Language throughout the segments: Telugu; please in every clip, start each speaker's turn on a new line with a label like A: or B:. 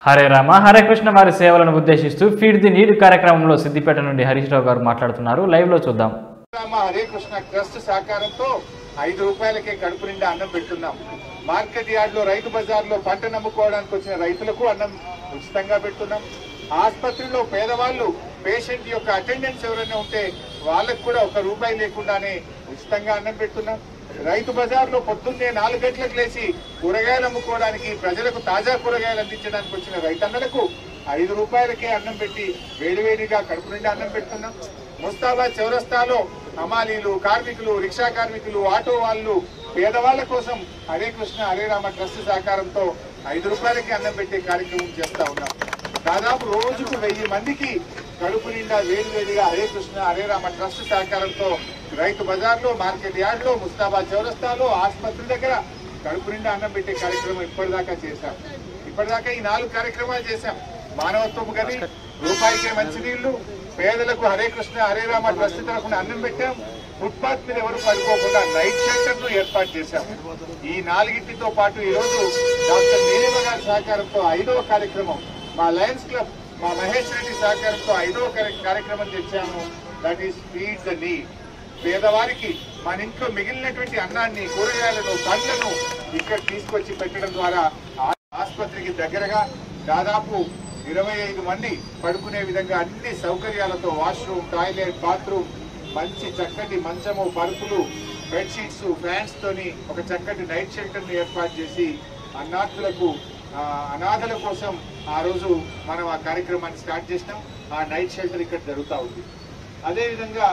A: హరే రామ హరే కృష్ణ వారి సేవలను ఉద్దేశిస్తూ ఫీడ్ ది నీడ్ కార్యక్రమంలో సిద్దిపేట నుండి హరీష్ రావు గారు మాట్లాడుతున్నారు లైవ్ లో చూద్దాం
B: రామ హరే కృష్ణ ట్రస్ట్ సహకారంతో ఐదు రూపాయలకే కడుపు నిండా అన్నం పెడుతున్నాం మార్కెట్ యార్డ్ లో రైతు బజార్ లో పంట నమ్ముకోవడానికి వచ్చిన రైతులకు అన్నం ఉచితంగా పెడుతున్నాం ఆసుపత్రిలో పేదవాళ్ళు పేషెంట్ యొక్క అటెండెన్స్ ఎవరైనా ఉంటే వాళ్ళకు కూడా ఒక రూపాయి లేకుండానే ఉచితంగా అన్నం పెడుతున్నాం రైతు బజార్ లో పొద్దున్నే నాలుగు గంటలకు లేచి కూరగాయలు అమ్ముకోవడానికి ప్రజలకు తాజా కూరగాయలు అందించడానికి వచ్చిన రైతన్నలకు ఐదు రూపాయలకే అన్నం పెట్టి వేడివేడిగా కడుపు నిండా అన్నం పెడుతున్నాం ముస్తాబాద్ చౌరస్తాలో హమాలీలు కార్మికులు రిక్షా కార్మికులు ఆటో వాళ్ళు పేదవాళ్ల కోసం హరే కృష్ణ హరే రామ ట్రస్ట్ సహకారంతో ఐదు రూపాయలకి అన్నం పెట్టే కార్యక్రమం చేస్తా ఉన్నాం దాదాపు రోజుకు వెయ్యి మందికి కడుపు నిండా వేడి వేడిగా హరే కృష్ణ హరే రామ ట్రస్ట్ సహకారంతో రైతు బజార్లో మార్కెట్ యార్డ్ లో ముస్తాబాద్ చౌరస్తాలో ఆసుపత్రి దగ్గర కడుపు నిండా అన్నం పెట్టే కార్యక్రమం ఇప్పటిదాకా చేశాం ఇప్పటిదాకా ఈ నాలుగు కార్యక్రమాలు చేశాం మానవత్వము గది రూపాయికే మంచినీళ్లు పేదలకు హరే కృష్ణ హరే రామ ట్రస్ట్ తరఫున అన్నం పెట్టాం ఫుట్పాత్ మీద ఎవరు పడుకోకుండా నైట్ షెల్టర్ ను ఏర్పాటు చేశాం ఈ నాలుగింటితో పాటు ఈ రోజు డాక్టర్ నీలిమ గారి సహకారంతో ఐదవ కార్యక్రమం మా లయన్స్ క్లబ్ మా మహేష్ రెడ్డి సహకారంతో ఐదవ కార్య- కార్యక్రమం తెచ్చాము that is feed the need పేదవారికి మన ఇంట్లో మిగిలినటువంటి అన్నాన్ని కూరగాయలను పండ్లను ఇక్కడ తీసుకొచ్చి పెట్టడం ద్వారా ఆ- ఆసుపత్రికి దగ్గరగా దాదాపు ఇరవై ఐదు మంది పడుకునే విధంగా అన్ని సౌకర్యాలతో వాష్రూమ్ టాయిలెట్ బాత్రూమ్ మంచి చక్కటి మంచము పరుపులు బెడ్షీట్స్ ఫ్యాన్స్ తోని ఒక చక్కటి నైట్ షెల్టర్ ని ఏర్పాటు చేసి అన్నార్థులకు ఆ, అనాథల కోసం ఆ రోజు మనం ఆ కార్యక్రమాన్ని స్టార్ట్ చేసినాం ఆ నైట్ షెల్టర్ ఇక్కడ జరుగుతూ ఉంది అదేవిధంగా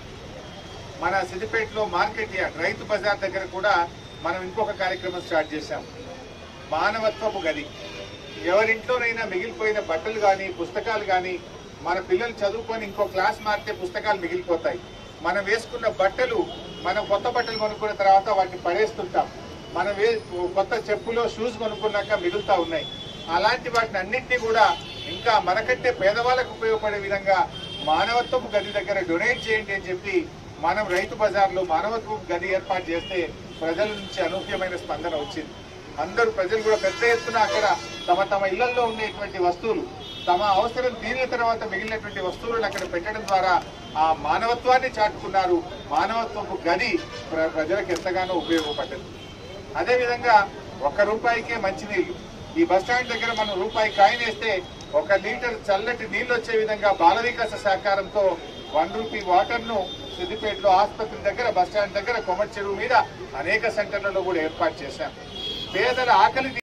B: మన సిద్దిపేటలో మార్కెట్ యార్డ్ రైతు బజార్ దగ్గర కూడా మనం ఇంకొక కార్యక్రమం స్టార్ట్ చేశాం మానవత్వపు గది ఎవరింట్లోనైనా మిగిలిపోయిన బట్టలు కానీ పుస్తకాలు కానీ మన పిల్లలు చదువుకొని ఇంకో క్లాస్ మారితే పుస్తకాలు మిగిలిపోతాయి మనం వేసుకున్న బట్టలు మనం కొత్త బట్టలు కొనుక్కున్న తర్వాత వాటిని పడేస్తుంటాం మనం వే కొత్త చెప్పులో షూస్ కొనుక్కున్నాక మిగులుతా ఉన్నాయి అలాంటి వాటిని అన్నింటినీ కూడా ఇంకా మనకంటే పేదవాళ్ళకు ఉపయోగపడే విధంగా మానవత్వపు గది దగ్గర డొనేట్ చేయండి అని చెప్పి మనం రైతు బజార్లో మానవత్వపు గది ఏర్పాటు చేస్తే ప్రజల నుంచి అనూహ్యమైన స్పందన వచ్చింది అందరూ ప్రజలు కూడా పెద్ద ఎత్తున అక్కడ తమ తమ ఇళ్లలో ఉండేటువంటి వస్తువులు తమ అవసరం తీరిన తర్వాత మిగిలినటువంటి వస్తువులను అక్కడ పెట్టడం ద్వారా ఆ మానవత్వాన్ని చాటుకున్నారు మానవత్వపు గది ప్ర- ప్రజలకు ఎంతగానో ఉపయోగపడ్డది అదేవిధంగా ఒక్క రూపాయికే మంచినీళ్లు ఈ బస్ స్టాండ్ దగ్గర మనం రూపాయి కాయిన్ వేస్తే ఒక లీటర్ చల్లటి నీళ్లు వచ్చే విధంగా బాల వికాస సహకారంతో వన్ రూపీ వాటర్ ను సిద్దిపేటలో ఆసుపత్రి దగ్గర బస్ స్టాండ్ దగ్గర కొమట్ చెరువు మీద అనేక సెంటర్లలో కూడా ఏర్పాటు చేశాం పేదల ఆకలి